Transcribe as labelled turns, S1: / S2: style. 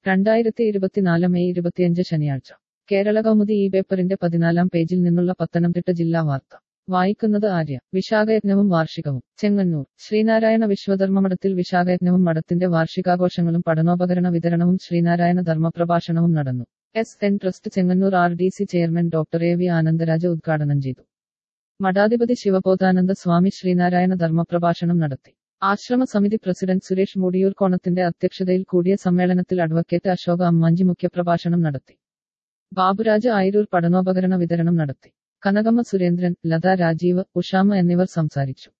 S1: രണ്ടായിരത്തി ഇരുപത്തിനാല് മെയ് ഇരുപത്തിയഞ്ച് ശനിയാഴ്ച കേരള കൗമുദി ഈ പേപ്പറിന്റെ പതിനാലാം പേജിൽ നിന്നുള്ള പത്തനംതിട്ട ജില്ലാ വാർത്ത വായിക്കുന്നത് ആര്യ വിശാഖയജ്ഞവും വാർഷികവും ചെങ്ങന്നൂർ ശ്രീനാരായണ വിശ്വധർമ്മമഠത്തിൽ വിശാഖയജ്ഞവും മഠത്തിന്റെ വാർഷികാഘോഷങ്ങളും പഠനോപകരണ വിതരണവും ശ്രീനാരായണ ധർമ്മപ്രഭാഷണവും നടന്നു S N trust Chengannur R D C chairman doctor A V Anandaraja ഉദ്ഘാടനം ചെയ്തു മഠാധിപതി ശിവബോധാനന്ദ സ്വാമി ശ്രീനാരായണ ധർമ്മപ്രഭാഷണം നടത്തി ആശ്രമ സമിതി പ്രസിഡന്റ് സുരേഷ് മൂടിയൂർ കോണത്തിന്റെ അധ്യക്ഷതയിൽ കൂടിയ സമ്മേളനത്തിൽ അഡ്വക്കേറ്റ് അശോക അമ്മാഞ്ചി മുഖ്യപ്രഭാഷണം നടത്തി ബാബുരാജ് ആയിരൂർ പഠനോപകരണ വിതരണം നടത്തി കനകമ്മ സുരേന്ദ്രൻ ലത രാജീവ് ഉഷാമ എന്നിവർ സംസാരിച്ചു